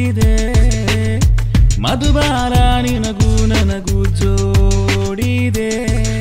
ನೀನಿದೆ ಮಧುಬಾಲ ನಿನಗೂ ನನಗೂ ಜೋಡಿದೆ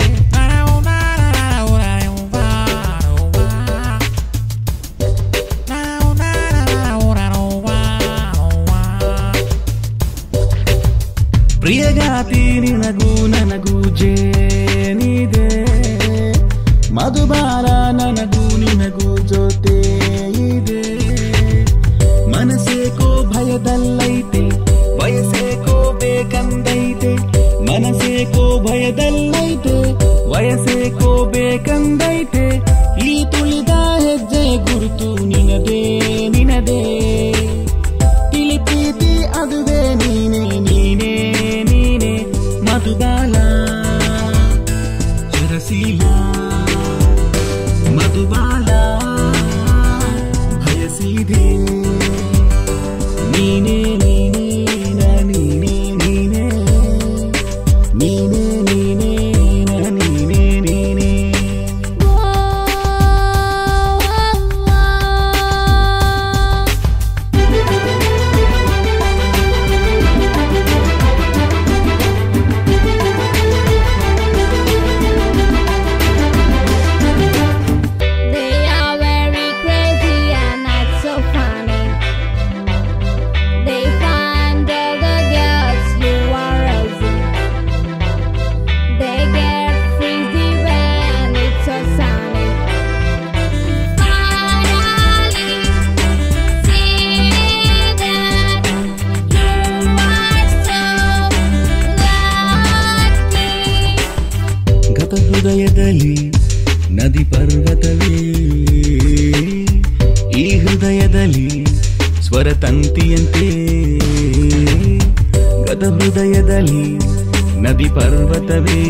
ಪ್ರಿಯಗಾತಿ ನಿನಗೂ ನನಗೂ ಜೇನಿದೆ ಮಧುಬಾಲ ನನಗೂ ನಿನಗೂ ಜೊತೆ ಇದೆ ಮನಸ್ಸೇಕೋ ಭಯದಲ್ಲೈತೆ ವಯಸ್ಸೇಕೋ ಬೇಕಂದೈತೆ ಮನಸ್ಸೇಕೋ ಭಯದಲ್ಲೈತೆ ವಯಸ್ಸೇಕೋ ಬೇಕಂದೈತೆ ಈ ತುಳಿದ ಹೆಜ್ಜೆ ಗುರುತು ನಿನದೇ ನಿನದೇ ತಿಳಿ ಪ್ರೀತಿ ಅದುವೇ ನೀನೇ ನೀನೇ ನೀನೇ ಮಧುಬಾಲ ಚರಸೀಲ ಮಧುಬಾಲ ಬಯಸಿದೆ ನೀನೇ ನೀನೇ ನಾ ನೀನೇ ನೀನೇ ನೀನೇ ನೀನೇ ನಾ ನೀನೇ ನೀನೇ They are very crazy and not so funny. They find all the girls you are raising. They get freezy when it's so sunny. Finally, see that you are so lucky. ಗತ ಹೃದಯದಲ್ಲಿ ನದಿ ಪರ್ವತವೇ ಈ ಹೃದಯದಲ್ಲಿ ಸ್ವರ ತಂತಿಯಂತೆ ಗತ ಹೃದಯದಲ್ಲಿ ನದಿ ಪರ್ವತವೇ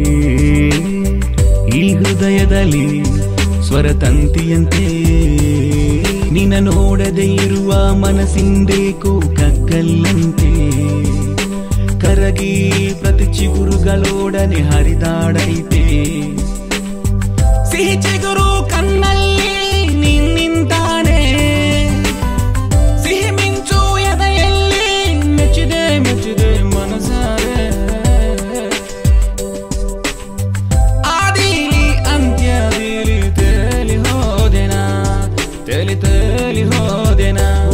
ಈ ಹೃದಯದಲ್ಲಿ ಸ್ವರ ತಂತಿಯಂತೆ ನಿನ್ನ ನೋಡದೆ ಇರುವ ಮನಸ್ಸಿಂದೇಕೋ ಕಗ್ಗಲ್ಲಂತೆ ಕರಗಿ ಪ್ರತಿ ಚಿಗುರುಗಳೊಡನೆ ಹರಿದಾಡೈತೆ ಸಿಹಿ ಚಿಗುರು ಕಣ್ಣಲ್ಲಿ ನಿನ್ನಿಂತಾನೆ ಸಿಹಿ ಮಿಂಚು ಎದೆಯಲ್ಲಿ ಮೆಚ್ಚಿದೆ ಮೆಚ್ಚಿದೆ ಮನಸಾರೆ ಆದಿಲಿ ಅಂತ್ಯದಿಲಿ ತೇಲಿ ಹೋದೆನಾ ತೇಲಿ ತೇಲಿ ಹೋದೆನಾ